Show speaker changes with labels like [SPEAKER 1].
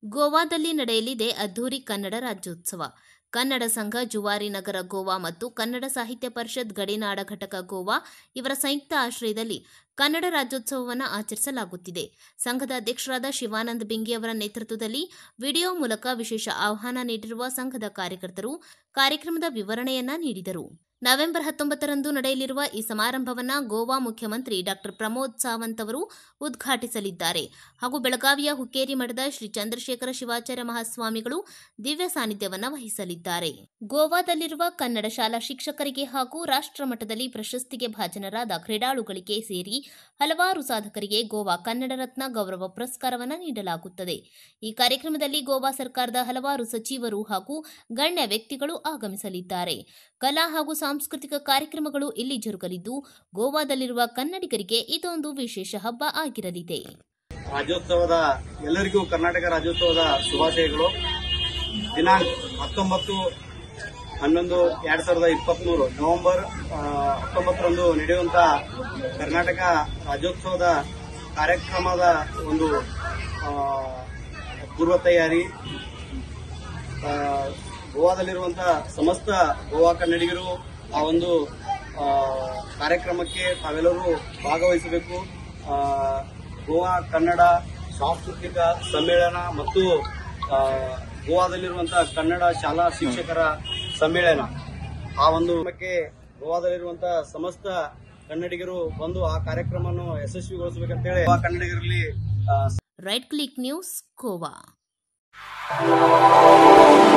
[SPEAKER 1] ಗೋವಾದಲ್ಲಿ ನಡೆಯಲಿದೆ ಅದ್ದೂರಿ ಕನ್ನಡ ರಾಜ್ಯೋತ್ಸವ ಕನ್ನಡ ಸಂಘ ಜುವಾರಿ ನಗರ ಗೋವಾ ಮತ್ತು ಕನ್ನಡ ಸಾಹಿತ್ಯ ಪರಿಷತ್ ಗಡಿನಾಡ ಘಟಕ ಗೋವಾ ಇವರ ಸಂಯುಕ್ತ ಆಶ್ರಯದಲ್ಲಿ ಕನ್ನಡ ರಾಜ್ಯೋತ್ಸವವನ್ನು ಆಚರಿಸಲಾಗುತ್ತಿದೆ ಸಂಘದ ಅಧ್ಯಕ್ಷರಾದ ಶಿವಾನಂದ ಬಿಂಗಿ ಅವರ ನೇತೃತ್ವದಲ್ಲಿ ವಿಡಿಯೋ ಮೂಲಕ ವಿಶೇಷ ಆಹ್ವಾನ ನೀಡಿರುವ ಸಂಘದ ಕಾರ್ಯಕರ್ತರು ಕಾರ್ಯಕ್ರಮದ ವಿವರಣೆಯನ್ನ ನೀಡಿದರು ನವೆಂಬರ್ ಹತ್ತೊಂಬತ್ತರಂದು ನಡೆಯಲಿರುವ ಈ ಸಮಾರಂಭವನ್ನ ಗೋವಾ ಮುಖ್ಯಮಂತ್ರಿ ಡಾಕ್ಟರ್ ಪ್ರಮೋದ್ ಸಾವಂತ್ ಅವರು ಉದ್ಘಾಟಿಸಲಿದ್ದಾರೆ ಹಾಗೂ ಬೆಳಗಾವಿಯ ಹುಕ್ಕೇರಿ ಮಠದ ಶ್ರೀ ಚಂದ್ರಶೇಖರ ಶಿವಾಚಾರ್ಯ ಮಹಾಸ್ವಾಮಿಗಳು ದಿವ್ಯ ಸಾನ್ನಿಧ್ಯವನ್ನ ವಹಿಸಲಿದ್ದಾರೆ ಗೋವಾದಲ್ಲಿರುವ ಕನ್ನಡ ಶಾಲಾ ಶಿಕ್ಷಕರಿಗೆ ಹಾಗೂ ರಾಷ್ಟ್ರ ಮಟ್ಟದಲ್ಲಿ ಪ್ರಶಸ್ತಿಗೆ ಭಾಜನರಾದ ಕ್ರೀಡಾಳುಗಳಿಗೆ ಸೇರಿ ಹಲವಾರು ಸಾಧಕರಿಗೆ ಗೋವಾ ಕನ್ನಡ ರತ್ನ ಗೌರವ ಪುರಸ್ಕಾರವನ್ನು ನೀಡಲಾಗುತ್ತದೆ ಈ ಕಾರ್ಯಕ್ರಮದಲ್ಲಿ ಗೋವಾ ಸರ್ಕಾರದ ಹಲವಾರು ಸಚಿವರು ಹಾಗೂ ಗಣ್ಯ ವ್ಯಕ್ತಿಗಳು ಆಗಮಿಸಲಿದ್ದಾರೆ ಕಲಾ ಹಾಗೂ ಸಾಂಸ್ಕೃತಿಕ ಕಾರ್ಯಕ್ರಮಗಳು ಇಲ್ಲಿ ಜರುಗಲಿದ್ದು ಗೋವಾದಲ್ಲಿರುವ ಕನ್ನಡಿಗರಿಗೆ ಇದೊಂದು ವಿಶೇಷ ಹಬ್ಬ ಆಗಿರಲಿದೆ
[SPEAKER 2] ರಾಜ್ಯೋತ್ಸವದ ಎಲ್ಲರಿಗೂ ಕರ್ನಾಟಕ ರಾಜ್ಯೋತ್ಸವದ ಶುಭಾಶಯಗಳು ದಿನಾಂಕ ಹತ್ತೊಂಬತ್ತು ಹನ್ನೊಂದು ಎರಡ್ ಸಾವಿರದ ಇಪ್ಪತ್ಮೂರು ನವೆಂಬರ್ ಆ, ಹತ್ತೊಂಬತ್ತರಂದು ನಡೆಯುವಂತಹ ಕರ್ನಾಟಕ ರಾಜ್ಯೋತ್ಸವದ ಕಾರ್ಯಕ್ರಮದ ಒಂದು ಆ, ಪೂರ್ವ ತಯಾರಿ ಆ, ಗೋವಾದಲ್ಲಿರುವಂತಹ ಸಮಸ್ತ ಗೋವಾ ಕನ್ನಡಿಗರು ಆ ಒಂದು ಆ, ಕಾರ್ಯಕ್ರಮಕ್ಕೆ ತಾವೆಲ್ಲರೂ ಭಾಗವಹಿಸಬೇಕು ಆ, ಗೋವಾ ಕನ್ನಡ ಸಾಂಸ್ಕೃತಿಕ ಸಮ್ಮೇಳನ ಮತ್ತು ಆ, ಗೋವಾದಲ್ಲಿರುವಂತಹ ಕನ್ನಡ ಶಾಲಾ ಶಿಕ್ಷಕರ ಸಮ್ಮೇಳನ ಆ ಒಂದು ಕ್ರಮಕ್ಕೆ ಗೋವಾದಲ್ಲಿರುವಂತಹ ಸಮಸ್ತ ಕನ್ನಡಿಗರು ಬಂದು ಆ ಕಾರ್ಯಕ್ರಮವನ್ನು ಯಶಸ್ವಿಗೊಳಿಸಬೇಕಂತೇಳಿ ಗೋವಾ ಕನ್ನಡಿಗರಲ್ಲಿ ಆ,
[SPEAKER 1] ರೈಟ್ ಕ್ಲಿಕ್ ನ್ಯೂಸ್ ಗೋವಾ